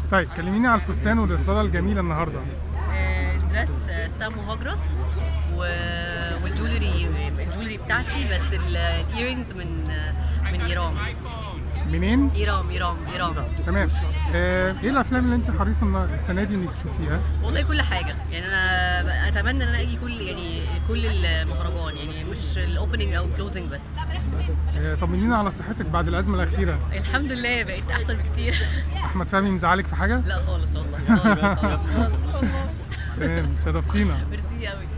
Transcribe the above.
طيب كلميني على الفستان والاطلاله الجميله النهارده آه، الدرس آه، سامو هاجرس و- والجولري الجولري بتاعتي بس الايرينجز من آه، من ايران منين ايران ايران ايران تمام آه، ايه الافلام اللي انت حريصه إن السنه دي انك تشوفيها والله كل حاجه يعني انا اتمنى ان انا اجي كل يعني كل المهرجان يعني مش الاوبننج او كلوزنج بس آه، طمنينا على صحتك بعد الازمه الاخيره الحمد لله بقيت احسن بكتير احمد فهمي مزعلك في حاجه لا خالص والله خالص خالص والله تمام شرفتينا ميرسي قوي